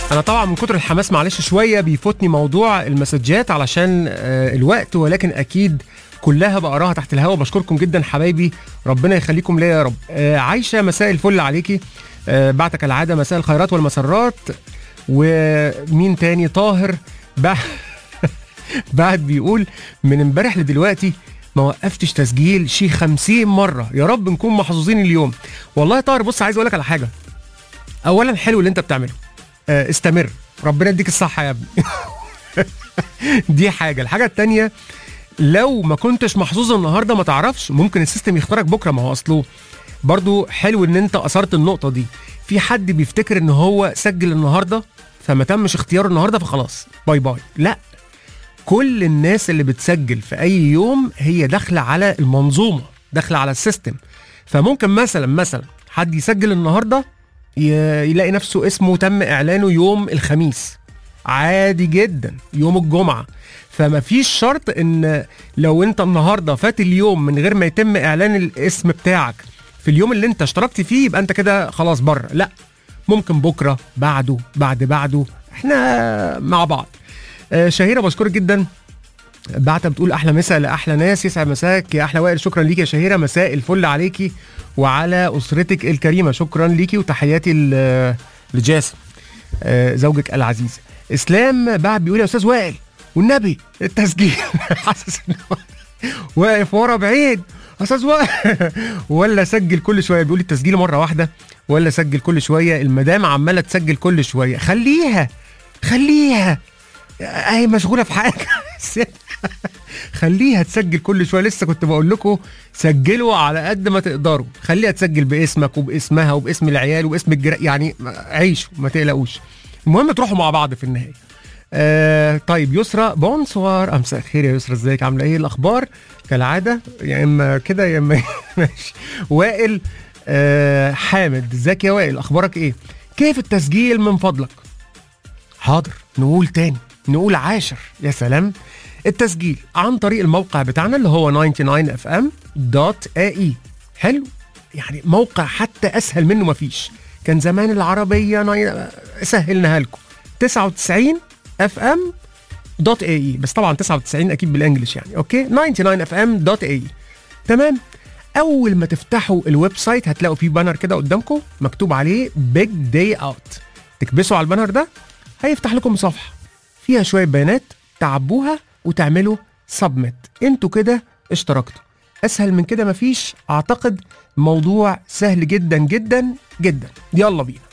انا طبعا من كتر الحماس معلش شويه بيفوتني موضوع المسجات علشان آه، الوقت ولكن اكيد كلها بقراها تحت الهوا بشكركم جدا حبايبي ربنا يخليكم ليا يا رب آه، عايشه مساء الفل عليكي آه، بعتك العاده مساء الخيرات والمسرات ومين تاني طاهر بعد بعد بيقول من امبارح لدلوقتي ما وقفتش تسجيل شي 50 مره يا رب نكون محظوظين اليوم والله يا طاهر بص عايز اقول لك على حاجه اولا حلو اللي انت بتعمله آه، استمر ربنا يديك الصحه يا ابني دي حاجه الحاجه التانية لو ما كنتش محظوظ النهارده ما تعرفش ممكن السيستم يختارك بكره ما هو اصله برضو حلو ان انت اثرت النقطه دي في حد بيفتكر ان هو سجل النهارده فما تمش اختياره النهارده فخلاص باي باي لا كل الناس اللي بتسجل في اي يوم هي داخله على المنظومه داخله على السيستم فممكن مثلا مثلا حد يسجل النهارده ي- يلاقي نفسه اسمه تم اعلانه يوم الخميس عادي جدا يوم الجمعه فما فيش شرط ان لو انت النهارده فات اليوم من غير ما يتم اعلان الاسم بتاعك في اليوم اللي انت اشتركت فيه يبقى انت كده خلاص بره لا ممكن بكره بعده بعد بعده احنا مع بعض آه، شهيره بشكرك جدا بعتة بتقول احلى مساء لاحلى ناس يسعد مساك يا احلى وائل شكرا ليكي يا شهيره مساء الفل عليكي وعلى اسرتك الكريمه شكرا ليكي وتحياتي ل- لجاسم آه، زوجك العزيز اسلام بعد بيقول يا استاذ وائل والنبي التسجيل حاسس إن هو واقف ورا بعيد استاذ وائل ولا سجل كل شويه بيقول لي التسجيل مره واحده ولا سجل كل شويه المدام عماله تسجل كل شويه خليها خليها اهي مشغوله في حاجه خليها تسجل كل شويه لسه كنت بقول لكم سجلوا على قد ما تقدروا خليها تسجل باسمك وباسمها وباسم العيال وباسم الجيران يعني عيشوا ما تقلقوش المهم تروحوا مع بعض في النهايه آه طيب يسرا بونسوار امساء الخير يا يسرا ازيك عامله ايه الاخبار كالعاده يا اما كده يا اما ماشي وائل آه حامد ازيك يا وائل اخبارك ايه كيف التسجيل من فضلك حاضر نقول تاني نقول عاشر يا سلام التسجيل عن طريق الموقع بتاعنا اللي هو 99fm.ae حلو يعني موقع حتى اسهل منه مفيش كان زمان العربيه ناي- سهلناها لكم 99 اف ام دوت اي اي بس طبعا 99 اكيد بالانجلش يعني اوكي 99 اف ام دوت اي تمام اول ما تفتحوا الويب سايت هتلاقوا فيه بانر كده قدامكم مكتوب عليه بيج داي اوت تكبسوا على البانر ده هيفتح لكم صفحه فيها شويه بيانات تعبوها وتعملوا سبميت انتوا كده اشتركتوا اسهل من كده مفيش اعتقد موضوع سهل جدا جدا جدا يلا بينا